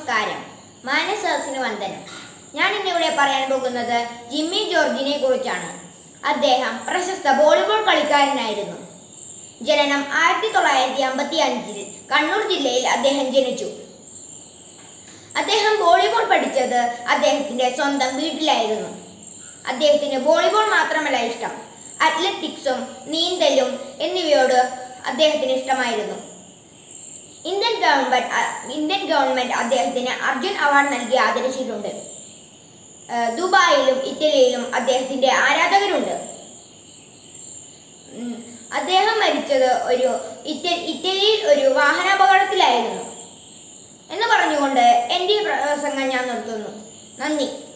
നമസ്കാരം മാനസദസ്സിന് വന്ദനം ഞാൻ ഇന്നിവിടെ പറയാൻ പോകുന്നത് ജിമ്മി ജോർജിനെ കുറിച്ചാണ് അദ്ദേഹം പ്രശസ്ത വോളിബോൾ കളിക്കാരനായിരുന്നു ജനനം ആയിരത്തി തൊള്ളായിരത്തി അമ്പത്തി അഞ്ചിൽ കണ്ണൂർ ജില്ലയിൽ അദ്ദേഹം ജനിച്ചു അദ്ദേഹം വോളിബോൾ പഠിച്ചത് അദ്ദേഹത്തിന്റെ സ്വന്തം വീട്ടിലായിരുന്നു അദ്ദേഹത്തിന് വോളിബോൾ മാത്രമല്ല ഇഷ്ടം അത്ലറ്റിക്സും നീന്തലും എന്നിവയോട് അദ്ദേഹത്തിന് ഇഷ്ടമായിരുന്നു ഇന്ത്യൻ ഗവൺമെന്റ് അ- ഇന്ത്യൻ ഗവൺമെന്റ് അദ്ദേഹത്തിന് അർജുൻ അവാർഡ് നൽകി ആദരിച്ചിട്ടുണ്ട് ഏഹ് ദുബായിലും ഇറ്റലിയിലും അദ്ദേഹത്തിന്റെ ആരാധകരുണ്ട് ഉം, അദ്ദേഹം മരിച്ചത് ഒരു ഇറ്റ- ഇറ്റലിയിൽ ഒരു വാഹനാപകടത്തിലായിരുന്നു എന്ന് പറഞ്ഞുകൊണ്ട് എൻ്റെ ഈ പ്രസംഗം ഞാൻ നിർത്തുന്നു നന്ദി